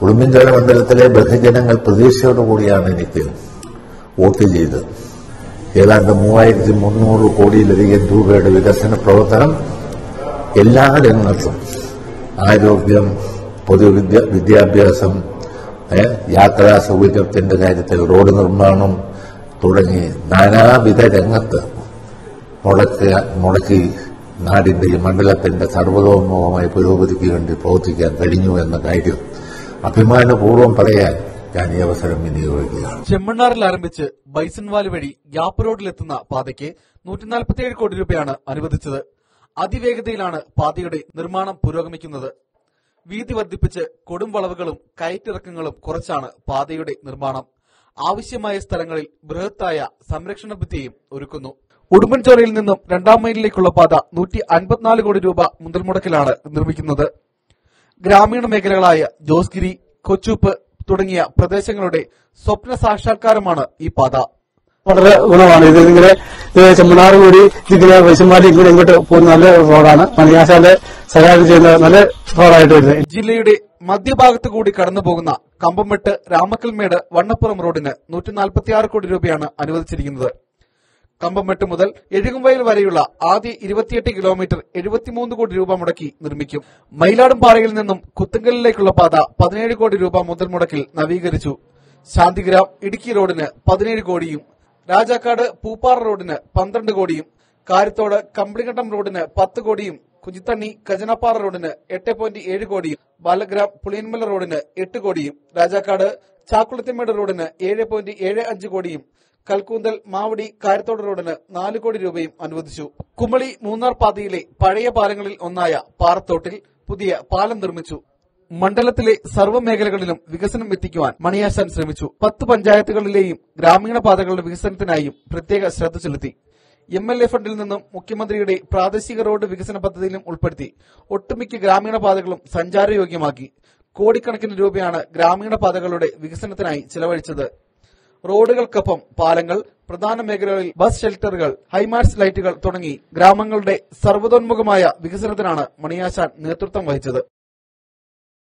ഉടുമ്പൻചോല മണ്ഡലത്തിലെ ബഹുജനങ്ങൾ പ്രതീക്ഷയോടുകൂടിയാണ് എനിക്ക് വോട്ട് ചെയ്തത് ഏതാണ്ട് മൂവായിരത്തി മുന്നൂറ് കോടിയിലധികം രൂപയുടെ വികസന പ്രവർത്തനം എല്ലാ രംഗത്തും ആരോഗ്യം പൊതുവിദ്യ വിദ്യാഭ്യാസം ഏ, യാത്രാ സൗകര്യത്തിന്റെ കാര്യത്തിൽ റോഡ് നിർമ്മാണം തുടങ്ങി നാനാവിധ രംഗത്ത് മുടക്കുക മുടക്കി നാടിന്റെ ഈ മണ്ഡലത്തിന്റെ സർവതോന്മുഖമായ പുരോഗതിക്ക് വേണ്ടി പ്രവർത്തിക്കാൻ കഴിഞ്ഞു എന്ന കാര്യം അഭിമാനപൂർവ്വം പറയാൻ ഞാൻ ഈ അവസരം വിനിയോഗിക്കുകയാണ് ചെമ്മണ്ണാറിൽ ആരംഭിച്ച് ബൈസൺവാലി വഴി ഗ്യാപ്പ് റോഡിലെത്തുന്ന പാതയ്ക്ക് നൂറ്റിനാൽപ്പത്തിയേഴ് കോടി രൂപയാണ് അനുവദിച്ചത് അതിവേഗതയിലാണ് പാതയുടെ നിർമ്മാണം പുരോഗമിക്കുന്നത് വീതി വർദ്ധിപ്പിച്ച് കൊടും വളവുകളും കയറ്റിറക്കങ്ങളും കുറച്ചാണ് പാതയുടെ നിർമ്മാണം ആവശ്യമായ സ്ഥലങ്ങളിൽ ബൃഹത്തായ സംരക്ഷണ ഭിത്തിയും ഒരുക്കുന്നു ഉടുമ്പൻചോലയിൽ നിന്നും രണ്ടാം മൈലിലേക്കുള്ള പാത നൂറ്റി അൻപത്തിനാല് കോടി രൂപ മുതൽ മുടക്കിലാണ് നിർമ്മിക്കുന്നത് ഗ്രാമീണ മേഖലകളായ ജോസ്ഗിരി കൊച്ചൂപ്പ് തുടങ്ങിയ പ്രദേശങ്ങളുടെ സ്വപ്ന സാക്ഷാത്കാരമാണ് ഈ പാത വളരെ ഗുണമാണ് ഇത് ഇങ്ങനെ ഇത് ചെമ്മനാറ് കൂടി ഇതിങ്ങനെ വൈശന്മാരി ഇങ്ങനെ ഇങ്ങോട്ട് പോകുന്ന നല്ല റോഡാണ് മണിയാശാന്റെ സഹായം ചെയ്യുന്ന നല്ല റോഡായിട്ട് വരുന്നത് ജില്ലയുടെ മധ്യഭാഗത്ത് കൂടി കടന്നുപോകുന്ന കമ്പംമെട്ട് രാമക്കൽമേട് വണ്ണപ്പുറം റോഡിന് നൂറ്റി നാൽപ്പത്തിയാറ് കോടി രൂപയാണ് അനുവദിച്ചിരിക്കുന്നത് കമ്പംമെട്ട് മുതൽ എഴുകുംവയൽ വരെയുള്ള ആദ്യ ഇരുപത്തിയെട്ട് കിലോമീറ്റർ എഴുപത്തിമൂന്ന് കോടി രൂപ മുടക്കി നിർമ്മിക്കും മയിലാടുംപാറയിൽ നിന്നും കുത്തുങ്കലിലേക്കുള്ള പാത പതിനേഴ് കോടി രൂപ മുതൽ മുടക്കിൽ നവീകരിച്ചു ശാന്തിഗ്രാം ഇടുക്കി റോഡിന് പതിനേഴ് കോടിയും രാജാക്കാട് പൂപ്പാറ റോഡിന് പന്ത്രണ്ട് കോടിയും കാരത്തോട് കമ്പിളികണ്ടം റോഡിന് പത്ത് കോടിയും കുജിത്തണ്ണി കജനപ്പാറ റോഡിന് എട്ട് പോയിന്റ് ഏഴ് കോടിയും ബാലഗ്രാം പുളിയൻമല റോഡിന് എട്ട് കോടിയും രാജാക്കാട് ചാക്കുളത്തിമേട് റോഡിന് ഏഴ് പോയിന്റ് ഏഴ് അഞ്ച് കോടിയും കൽക്കൂന്തൽ മാവടി കാരത്തോട് റോഡിന് നാല് കോടി രൂപയും അനുവദിച്ചു കുമളി മൂന്നാർ പാതയിലെ പഴയ പാലങ്ങളിൽ ഒന്നായ പാറത്തോട്ടിൽ പുതിയ പാലം നിർമ്മിച്ചു മണ്ഡലത്തിലെ സർവ്വ മേഖലകളിലും വികസനം എത്തിക്കുവാൻ മണിയാശാൻ ശ്രമിച്ചു പത്ത് പഞ്ചായത്തുകളിലെയും ഗ്രാമീണ പാതകളുടെ വികസനത്തിനായും പ്രത്യേക ശ്രദ്ധ ചെലുത്തി എം എൽ എ ഫണ്ടിൽ നിന്നും മുഖ്യമന്ത്രിയുടെ പ്രാദേശിക റോഡ് വികസന പദ്ധതിയിലും ഉൾപ്പെടുത്തി ഒട്ടുമിക്ക ഗ്രാമീണ പാതകളും സഞ്ചാരയോഗ്യമാക്കി കോടിക്കണക്കിന് രൂപയാണ് ഗ്രാമീണ പാതകളുടെ വികസനത്തിനായി ചെലവഴിച്ചത് റോഡുകൾക്കൊപ്പം പാലങ്ങൾ പ്രധാന മേഖലകളിൽ ബസ് ഷെൽട്ടറുകൾ ഹൈമാർസ് ലൈറ്റുകൾ തുടങ്ങി ഗ്രാമങ്ങളുടെ സർവ്വതോന്മുഖമായ വികസനത്തിനാണ് മണിയാശാൻ നേതൃത്വം വഹിച്ചത്